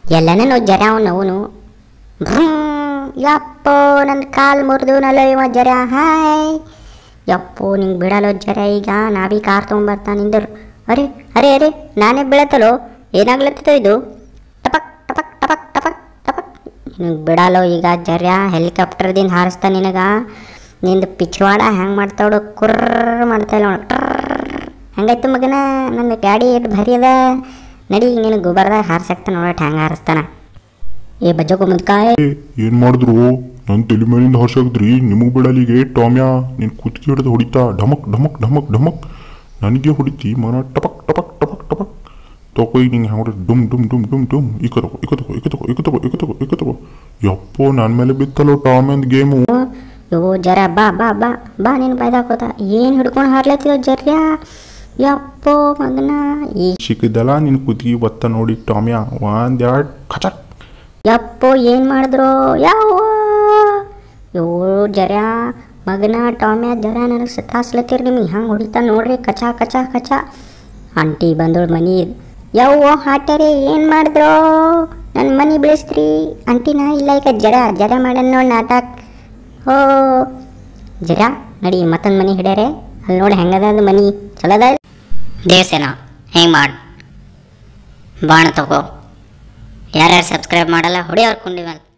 ಎಲ್ಲನೂ ಜರ ಅವನು ಅವನು ಯಪ್ಪೋ ನನ್ನ ಕಾಲು ಮುರಿದವನಲ್ಲ ಇವ ಜರ ಹಾಯ್ ಯಪ್ಪೋ ನಿಂಗೆ ಬಿಡಲ್ಲ ಜರ ಈಗ ನಾವೀ ಕಾರ್ ತೊಗೊಂಬರ್ತಾನೆ ನಿಂದರು ಅರೆ ಅರೆ ಅರೆ ನಾನೇ ಬೀಳತ್ತಲೋ ಏನಾಗ್ಲತ್ತದ ಇದು ಟಪಕ್ ಟಪಕ್ ಟಪಕ್ ಟಪಕ್ ಟಪಕ್ ನಿನಗೆ ಬಿಡಲ್ಲೋ ಈಗ ಜರ್ಯ ಹೆಲಿಕಾಪ್ಟರ್ದಿಂದ ಹಾರಿಸ್ತಾ ನಿನಗ ನಿಂದು ಪಿಚ್ವಾಡ ಹೆಂಗೆ ಮಾಡ್ತಾವಡು ಕುರ್ರ ಮಾಡ್ತಾ ಇಲ್ಲ ನೋಡು ಹೆಂಗಾಯ್ತು ಮಗನ ನನ್ನ ಗಾಡಿ ಎಷ್ಟು ಭಾರಿ ಅದ ನಡಿ ನಿನಗೆ ಗೊಬ್ಬರದಾಗ ಹಾರ್ಸಕ್ತ ನೋಡಟ್ ಹೆಂಗೆ ಹಾರಿಸ್ತಾನ ಏ ಬಜ್ಜೋಗೋ ಮುದ್ಕಾಯ್ ಏ, ಏನ್ ಮಾಡಿದ್ರು ನನ್ನ ತಲೆ ಮೇಲಿಂದ ಹೊರಸಾಗಿದ್ರಿ ನಿಮಗೆ ಬಿಡಲಿಗೆ ಟಾಮ್ಯಾ ನಿನ್ ಕುತ್ತಿಗೆ ಹಿಡಿದು ಹೊಡಿತಾ ಢಮಕ್ ಢಮಕ್ ಢಮಕ್ ಢಮಕ್ ನನಗೆ ಹೊಡಿತಿ ಮನ ಟಪಕ್ ಟಪಕ್ ಟಪಕ್ ಟಪಕ್ ತಗೋ ಈಗ ನಿಂಗೆ ಹೆಂಗೆ ಡುಮ್ ಡುಮ್ ಡುಮ್ ಡುಮ್ ಡುಮ್ ಈಕ ತಗೋ ಈಕ ತಗೋ ಈಕ ತಗೋ ಈಕ ತಗೋ ಈಕ ತಗೋ ಈಕ ತಗೋ ಯಪ್ಪೋ ನನ್ನ ಮೇಲೆ ಬಿತ್ತಲ್ಲೋ ಟಾಮ್ಯಂದ್ ಗೇಮು ಯೋ ಜರ ಬಾ ಬಾ ಬಾ ಬಾ ನೀನು ಬೈದಾಕೋತ ಏನು ಹಿಡ್ಕೊಂಡು ಹಾರ್ಲತ್ತಿದ ಜರ್ಯ ಯಪ್ಪೋ ಮಗನ ಈ ಸಿಕ್ಕಿದ್ದಲ್ಲ ನಿನ್ನ ಕುತ್ತಿಗೆ ಒತ್ತ ನೋಡಿ ಟಾಮ್ಯಾ ಒಂದ್ ಎರಡು ಖಚಕ್ ಯಪ್ಪೋ ಏನು ಮಾಡಿದ್ರು ಯಾವ ಯೋ ಜರ ಮಗನ ಟಾಮ್ಯ ಜರ ನನಗೆ ಸತಾಸ್ಲತ್ತೀರಿ ನಿಮಗೆ ಹಂಗೆ ಹೊಡಿತಾ ನೋಡ್ರಿ ಕಚ ಕಚ ಕಚ ಆಂಟಿ ಬಂದೋಳು ಮನಿ ಯವ್ವ ಹಾಟರಿ ಏನು ಮಾಡಿದ್ರು ನನ್ನ ಮನೆ ಬೆಳೆಸ್ತ್ರಿ ಆಂಟಿನ ಇಲ್ಲ ಈಗ ಜರ ಜರ ಮಾಡ್ಯಾನ ನೋಡಿ ನಾಟಕ ಓ ಜರ ನಡಿ ಮತ್ತೊಂದು ಮನೆ ಹಿಡ್ಯಾರೆ ಅಲ್ಲಿ ನೋಡಿ ಹೆಂಗದ ಅದು ಮನಿ ಚಲೋದ ದೇವಸೇನ ಹೆಂಗೆ ಮಾಡಿ ಬಾಣ ತಗೋ ಯಾರ್ಯಾರು ಸಬ್ಸ್ಕ್ರೈಬ್ ಮಾಡಲ್ಲ ಹೊಡಿಯೋರ್ ಕುಂಡಿ ಮೇಲೆ